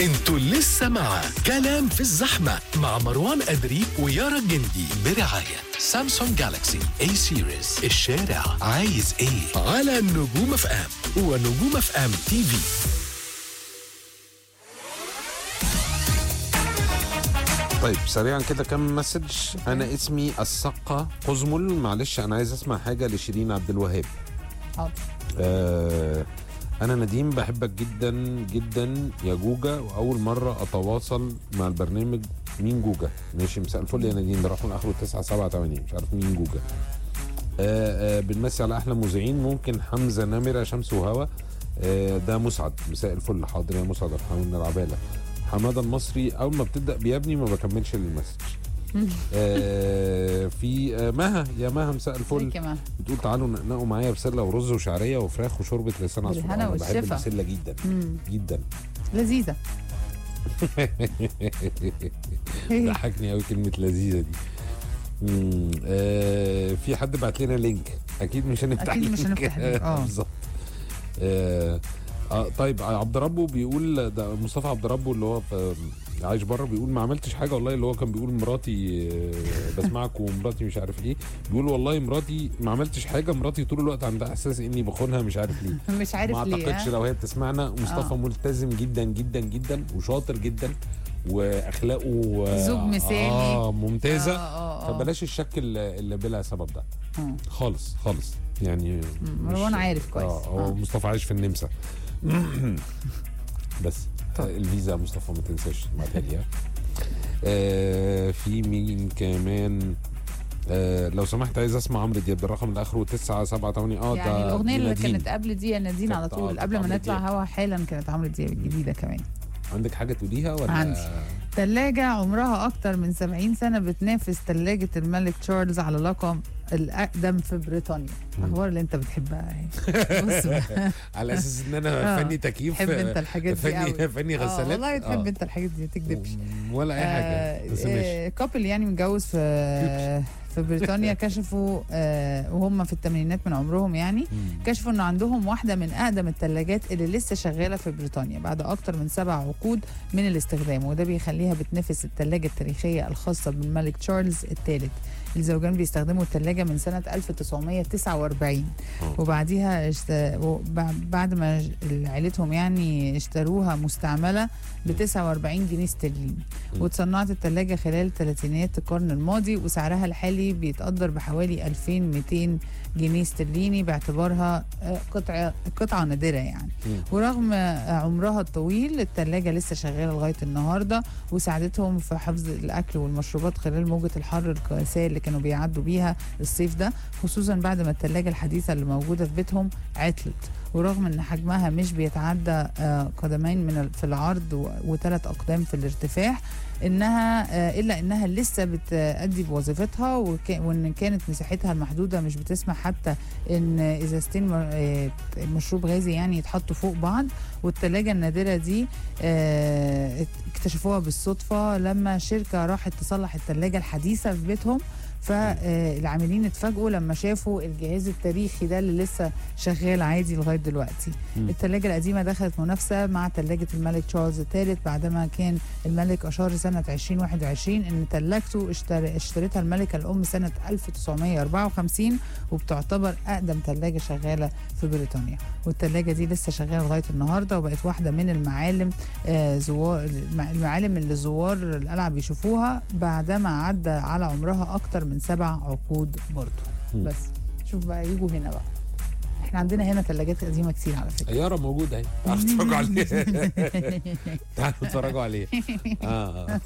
انتوا لسه مع كلام في الزحمة مع مروان أدري ويارا الجندي برعاية سامسونج جالاكسي اي سيريز الشارع عايز ايه على نجوم اف ام ونجوم اف ام تي في طيب سريعا كده كم مسج انا اسمي السقا قزمل معلش انا عايز اسمع حاجه لشيرين عبد الوهاب حاضر آه انا نديم بحبك جدا جدا يا جوجا واول مره اتواصل مع البرنامج مين جوجا ماشي مساء الفل يا نديم ده رقم اخره 987 مش عارف مين جوجا آه آه بنمسي على احلى مذيعين ممكن حمزه نمره شمس وهوا آه ده مسعد مساء الفل حاضر يا مسعد ارحمنا العباله حماده المصري اول ما بتبدا بيابني ما بكملش المسج آه في آه مها يا مها مساء الفل ليه كمان بتقول تعالوا نقنقوا معايا بسله ورز وشعريه وفراخ وشوربه لسان عصفور بالهنا انا بحب والشفا. البسله جدا مم. جدا لذيذة ضحكني قوي كلمه لذيذه دي مم. آه في حد بعت لنا لينك اكيد مش هنفتح أكيد مش لينك. هنفتح لينك، آه. بالظبط آه آه طيب عبد ربه بيقول ده مصطفى عبد ربه اللي هو في عايش بره بيقول ما عملتش حاجه والله اللي هو كان بيقول مراتي آه، بسمعك ومراتي مش عارف ايه بيقول والله مراتي ما عملتش حاجه مراتي طول الوقت عندها احساس اني بخونها مش عارف ليه مش عارف ما ليه اعتقدش ها؟ لو هي بتسمعنا مصطفى آه. ملتزم جدا جدا جدا وشاطر جدا واخلاقه آه، زوج مثالي. اه ممتازه آه، آه، آه. فبلاش الشك اللي اللي بلا سبب ده آه. خالص خالص يعني مروان مش- عارف كويس. اه هو آه. مصطفى عايش في النمسا بس طب. آه، الفيزا مصطفى ما تنساش بعتها لي ها. آه في مين كمان آه لو سمحت عايز اسمع عمرو دياب ده الرقم اللي اخره 978 اه يعني ده الأغنية اللي نادين. كانت قبل دي يا نادين على كانت- طول آه، قبل ما عمرو نطلع دياب. هوا حالا كانت عمرو دياب الجديدة كمان عندك حاجه تقوليها ولا عندي. تلاجة عمرها أكتر من 70 سنة بتنافس تلاجة الملك تشارلز على لقب الأقدم في بريطانيا مم. الأخبار اللي أنت بتحبها اهي بص بقى على اساس ان انا آه. فني تكييف تحب أنت الحاجات دي فني قوي فني آه، غسالات والله تحب آه. أنت الحاجات دي ما تكذبش ولا اي حاجه بس ماشي كابل يعني متجوز في في بريطانيا كشفوا آه، وهم في الثمانينات من عمرهم يعني مم. كشفوا ان عندهم واحده من اقدم الثلاجات اللي لسه شغاله في بريطانيا بعد اكتر من سبع عقود من الاستخدام وده بيخليها بتنافس الثلاجه التاريخيه الخاصه بالملك تشارلز الثالث الزوجان بيستخدموا الثلاجه من سنه 1949 آه. وبعديها اشت... وبع- بعد ما ج- عيلتهم يعني اشتروها مستعمله ب 49 جنيه استرليني م. واتصنعت الثلاجه خلال ثلاثينات القرن الماضي وسعرها الحالي بيتقدر بحوالي 2200 جنيه استرليني باعتبارها آه، قطعه قطعه نادره يعني مم. ورغم آه، عمرها الطويل الثلاجه لسه شغاله لغايه النهارده وساعدتهم في حفظ الاكل والمشروبات خلال موجه الحر القاسيه اللي كانوا بيعدوا بيها الصيف ده خصوصا بعد ما الثلاجه الحديثه اللي موجوده في بيتهم عطلت ورغم ان حجمها مش بيتعدى آه، قدمين من ال- في العرض وثلاث اقدام في الارتفاع انها آه، الا انها لسه بتأدي بوظيفتها وك- وان كانت مساحتها المحدوده مش بتسمح حتى ان ازازتين م- آه، مشروب غازي يعني يتحطوا فوق بعض والثلاجه النادره دي آه، اكتشفوها بالصدفه لما شركه راحت تصلح الثلاجه الحديثه في بيتهم فالعاملين اتفاجئوا لما شافوا الجهاز التاريخي ده اللي لسه شغال عادي لغايه دلوقتي مم. الثلاجه القديمه دخلت منافسه مع ثلاجه الملك تشارلز الثالث بعدما كان الملك اشار سنه 2021 ان ثلاجته اشتر... اشترتها الملكه الام سنه 1954 وبتعتبر اقدم ثلاجه شغاله في بريطانيا والثلاجه دي لسه شغاله لغايه النهارده وبقت واحده من المعالم آه زوار الم- المعالم اللي زوار القلعه بيشوفوها بعدما عدى على عمرها اكتر من سبع عقود برضه مم. بس شوف بقى يجوا هنا بقى احنا عندنا هنا ثلاجات قديمه كتير على فكره يارا موجوده اهي تعالوا تتفرجوا عليه تعالوا اتفرجوا عليه اه آه.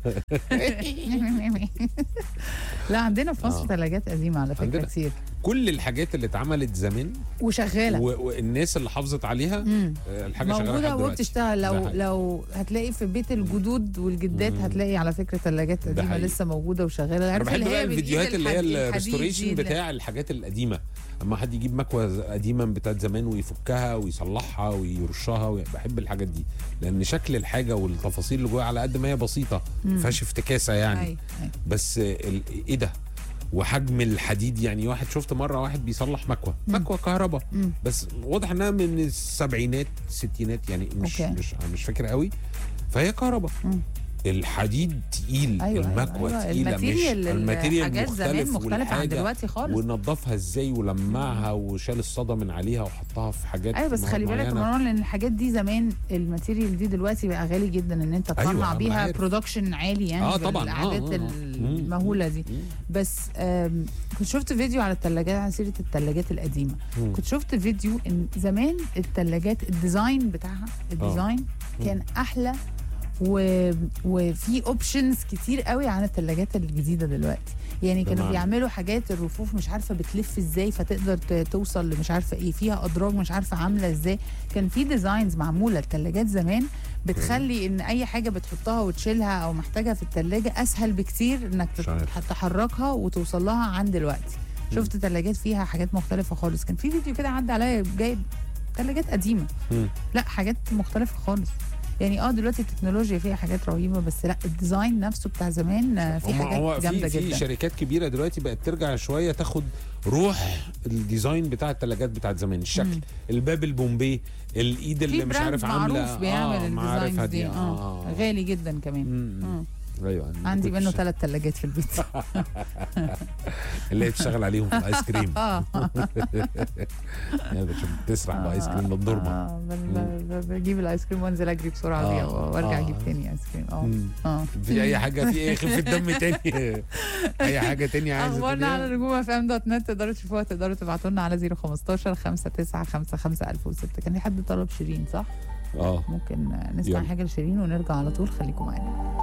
لا عندنا في مصر آه. ثلاجات قديمه على فكره عندنا. كتير كل الحاجات اللي اتعملت زمان وشغاله و- والناس اللي حافظت عليها مم. آه، الحاجه شغاله موجوده لحد دلوقتي وبتشتغل ده لو حقيقي. لو هتلاقي في بيت الجدود والجدات مم. هتلاقي على فكره ثلاجات ده قديمه حقيقي. لسه موجوده وشغاله انا عارف بحب اللي بقى هي بالإيد الفيديوهات اللي هي الحديد- الحديد الريستوريشن دي بتاع الحاجات القديمه اما حد يجيب مكوه قديمه بتاعت زمان ويفكها ويصلحها ويرشها وي- بحب الحاجات دي لان شكل الحاجه والتفاصيل اللي جواها على قد ما هي بسيطه ما مم. فيهاش افتكاسه يعني أيوة، أيوة. بس ال- ايه ده وحجم الحديد يعني واحد شفت مره واحد بيصلح مكوه مكوه كهرباء مم. بس واضح انها من السبعينات الستينات يعني مش أوكي. مش مش فاكر قوي فهي كهرباء مم. الحديد تقيل ايوه المكوه أيوة. تقيله الماتيريال مش الماتيريال الحاجات زمان مختلف مختلفه عن والحاجة دلوقتي خالص ونضفها ازاي ولمعها وشال الصدى من عليها وحطها في حاجات ايوه بس خلي بالك يا معينة. مروان لان الحاجات دي زمان الماتيريال دي دلوقتي بقى غالي جدا ان انت أيوة، تطلع أنا بيها عارف. برودكشن عالي يعني آه، طبعاً. آه، بالاعداد آه، آه. المهوله دي مم. بس آم، كنت شفت فيديو على الثلاجات على سيره الثلاجات القديمه مم. كنت شفت فيديو ان زمان الثلاجات الديزاين بتاعها الديزاين كان احلى و... وفي اوبشنز كتير قوي عن الثلاجات الجديده دلوقتي يعني كانوا بمعنى؟ بيعملوا حاجات الرفوف مش عارفه بتلف ازاي فتقدر ت- توصل لمش عارفه ايه فيها ادراج مش عارفه عامله ازاي كان في ديزاينز معموله الثلاجات زمان بتخلي ان اي حاجه بتحطها وتشيلها او محتاجها في الثلاجه اسهل بكتير انك مش عارف. تت- تحركها وتوصل لها عن دلوقتي شفت ثلاجات فيها حاجات مختلفه خالص كان في فيديو كده عدى عليا جايب ثلاجات قديمه مم. لا حاجات مختلفه خالص يعني اه دلوقتي التكنولوجيا فيها حاجات رهيبه بس لا الديزاين نفسه بتاع زمان آه، في هما- هو حاجات في جامده في جدا شركات كبيره دلوقتي بقت ترجع شويه تاخد روح الديزاين بتاع الثلاجات بتاعت زمان الشكل مم. الباب البومبي الايد اللي في مش براند عارف معروف عامله بيعمل ما عارفها الديزاينز دي اه غالي جدا كمان مم. مم. ايوه أنا عندي كنت منه ش- ثلاث ثلاجات في البيت اللي هي بتشتغل عليهم في الايس كريم اه يعني بتش- بتسرح بايس كريم بالضرمه آه، ب- ب- ب- بجيب الايس كريم وانزل اجري بسرعه آه، بيها وارجع آه. اجيب تاني ايس كريم اه مم. اه في اي حاجه في ايه خفه دم تاني اي حاجه تاني عايزه اخبارنا على تقوليها؟ نجوم اف ام دوت نت تقدروا تشوفوها تقدروا تبعتوا لنا على 015 5955 1006 كان في حد طلب شيرين صح؟ اه ممكن نسمع يلا. حاجه لشيرين ونرجع على طول خليكم معانا